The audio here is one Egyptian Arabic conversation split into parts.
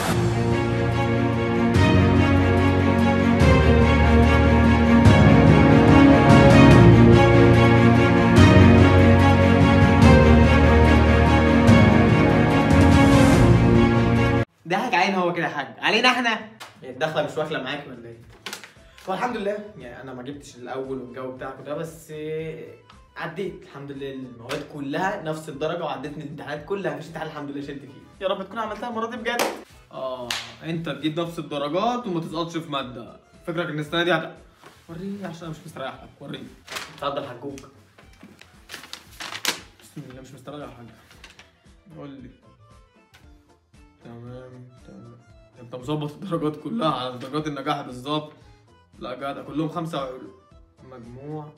ضحك علينا هو كده يا حاج علينا احنا هي الدخله مش واكله معاك ولا ايه هو الحمد لله يعني انا ما جبتش الاول والجو بتاعك ده بس آه، عديت الحمد لله المواد كلها نفس الدرجه وعديت من الامتحانات كلها مفيش امتحان الحمد لله شلت فيه يا رب تكون عملتها المره دي بجد اه انت تجيب نفس الدرجات وما تسقطش في ماده فكرك ان السنه دي هت وريني عشان انا مش مستريح لك وريني اتفضل حجوك بسم الله مش مستريح يا حاج قول لي تمام تمام انت مظبط الدرجات كلها على درجات النجاح بالظبط لا جدع كلهم خمسة وعلو. مجموع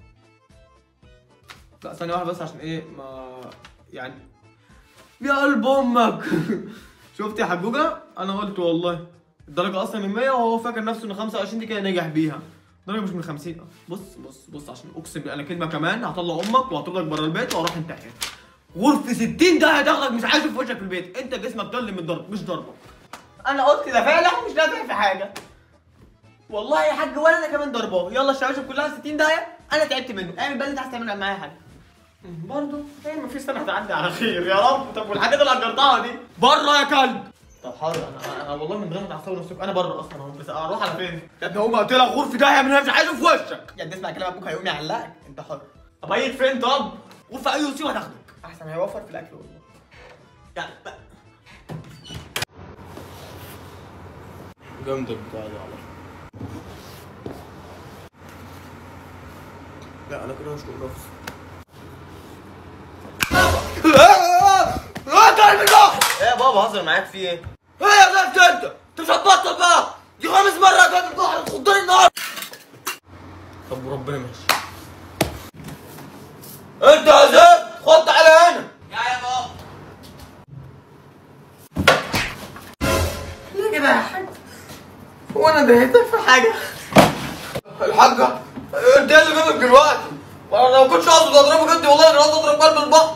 لا ثانية واحدة بس عشان ايه ما يعني يا قلب امك شفت يا حجوجة انا قلت والله الدرجة اصلا من 100 وهو فاكر نفسه ان 25 دي كده نجح بيها الدرجة مش من 50 بص بص بص عشان اقسم بالله انا كلمة كمان هطلع امك وهطردك بره البيت واروح انتحر غرفة 60 ده هتاخدك مش عايز في وشك في البيت انت جسمك ضل من الضرب مش ضربك انا قلت ده فعلا مش نافع في حاجه والله يا حاج ولا انا كمان ضرباه يلا الشباشب كلها 60 دقيقه انا تعبت منه اعمل بقى اللي انت عايز تعملها معايا يا حاج برضه ايه مفيش سنه هتعدي على خير يا رب طب والحاجات اللي اجرتها دي بره يا كلب طب حاضر انا انا والله من غير ما تعصبوا نفسك انا بره اصلا اهو بس اروح على فين؟ يا ابني هو قلت لك غرفه داهيه من هنا مش عايزه في وشك يا ابني اسمع كلام ابوك هيقوم يعلقك انت حر ابيت فين طب؟ غرفه اي مصيبه هتاخدك احسن هيوفر في الاكل والله يعني بقى. جامدة البتاع دي على لا انا كده مش نفسي ايه يا بابا هزر معاك في ايه؟ ايه يا زفت انت انت مش هتبطل بقى دي خامس مرة جت البحر تخضني النهار طب وربنا ماشي انت يا زفت خد على هنا يا يا بابا ليه كده يا حاج؟ هو انا ضايقتك في حاجه؟ الحاجة انت ايه اللي جابك دلوقتي وانا لو كنتش قاصد اضربك انت والله انا قاصد اضرب قلب البحر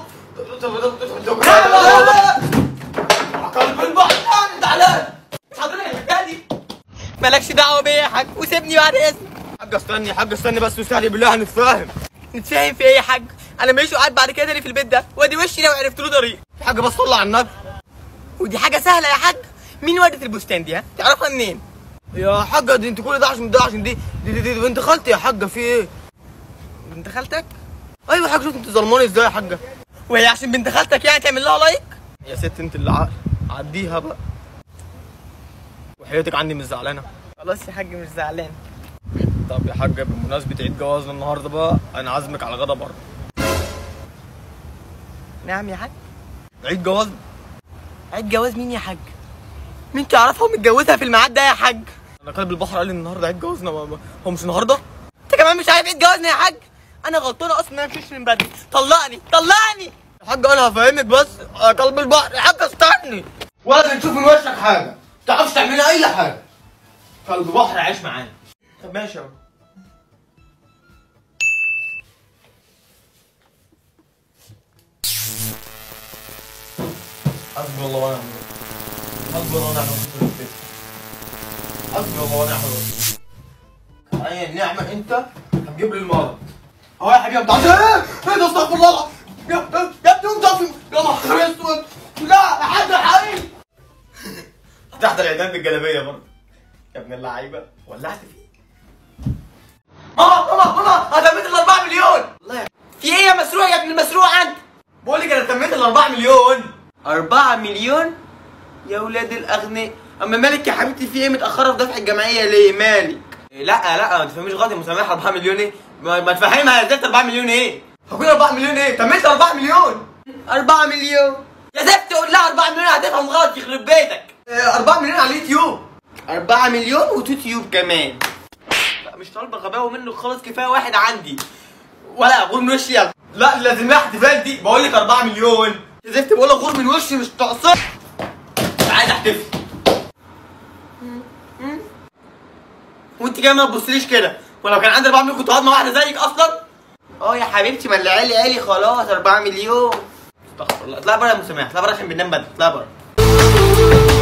قلب البحر انت علان حضرتك الحكايه دي مالكش دعوه بيا يا حاج وسيبني بعد اذنك حاجة استني حاجة استني بس وسهلي بالله هنتفاهم نتفاهم في ايه يا حاج؟ انا ماليش قاعد بعد كده تاني في البيت ده وادي وشي لو عرفت له طريق حاجة بس طلع على النبي ودي حاجه سهله يا حاج مين وردة البستان دي ها؟ تعرفها منين؟ يا حاجة دي انت كل ده عشان ده عشان دي دي دي, دي, دي بنت خالتي يا حاجة في ايه؟ بنت خالتك؟ ايوه يا حاجة شوف انت ظلماني ازاي يا حاجة وهي عشان بنت خالتك يعني تعمل لها لايك؟ يا ست انت اللي عقل عديها بقى وحياتك عني مش زعلانة خلاص يا حاج مش زعلان طب يا حاجة بمناسبة عيد جوازنا النهاردة بقى انا عازمك على غدا بره نعم يا حاج عيد جوازنا عيد جواز مين يا حاج؟ مين تعرفها ومتجوزها في الميعاد ده يا حاج؟ انا قلب البحر قال لي النهارده عيد جوازنا ما- ما- هو مش النهارده؟ انت كمان مش عارف عيد جوازنا يا حاج؟ انا غلطانه اصلا ان انا مشيتش من بدري طلقني طلقني يا حاجة انا هفهمك بس يا قلب البحر يا حاجة استني ولا بنشوف من وشك حاجة ما تعرفش تعملي اي حاجة قلب بحر عايش معانا طب ماشي اهو حسبي الله ونعم الوكيل حسبي الله ونعم الوكيل حسبي الله ونعم الوكيل اي النعمة انت هتجيب لي المرض اهو يا حبيبي بتاع ايه؟ ايه ده استغفر الله يا يا ابني انت في يا نهار اسود لا يا حاج الحقيقي تحت العيدان بالجلابية برضه يا ابن اللعيبة ولعت فيه ماما ماما ماما انا تميت ال 4 مليون الله يا في ايه يا مسروق يا ابن المسروق انت؟ بقول لك انا تميت ال 4 مليون 4 مليون يا ولاد الاغنياء اما مالك يا حبيبتي في ايه متاخره في دفع الجمعيه ليه مالك لا لا ما تفهميش غلط يا مسامح 4 مليون ايه ما, ما تفهمها ازاي 4 مليون ايه هكون 4 مليون ايه تميت 4 مليون 4 مليون يا زفت تقول لها 4 مليون هتفهم غلط يخرب بيتك آه، 4 مليون على اليوتيوب 4 مليون وتوتيوب كمان لا مش طالبه غباوه منه خالص كفايه واحد عندي ولا غور من وشي يلا لا لازم لها احتفال دي بقول لك 4 مليون يا زفت بقول لك غور من وشي مش تقصر عايز احتفل وانت كمان ما تبصليش كده ولو كان عندي 4 مليون كنت هقعد مع واحده زيك اصلا اه يا حبيبتي ما اللي عالي عالي خلاص 4 مليون استغفر الله اطلع بره يا مسامح اطلع بره عشان بننام بدري اطلع بره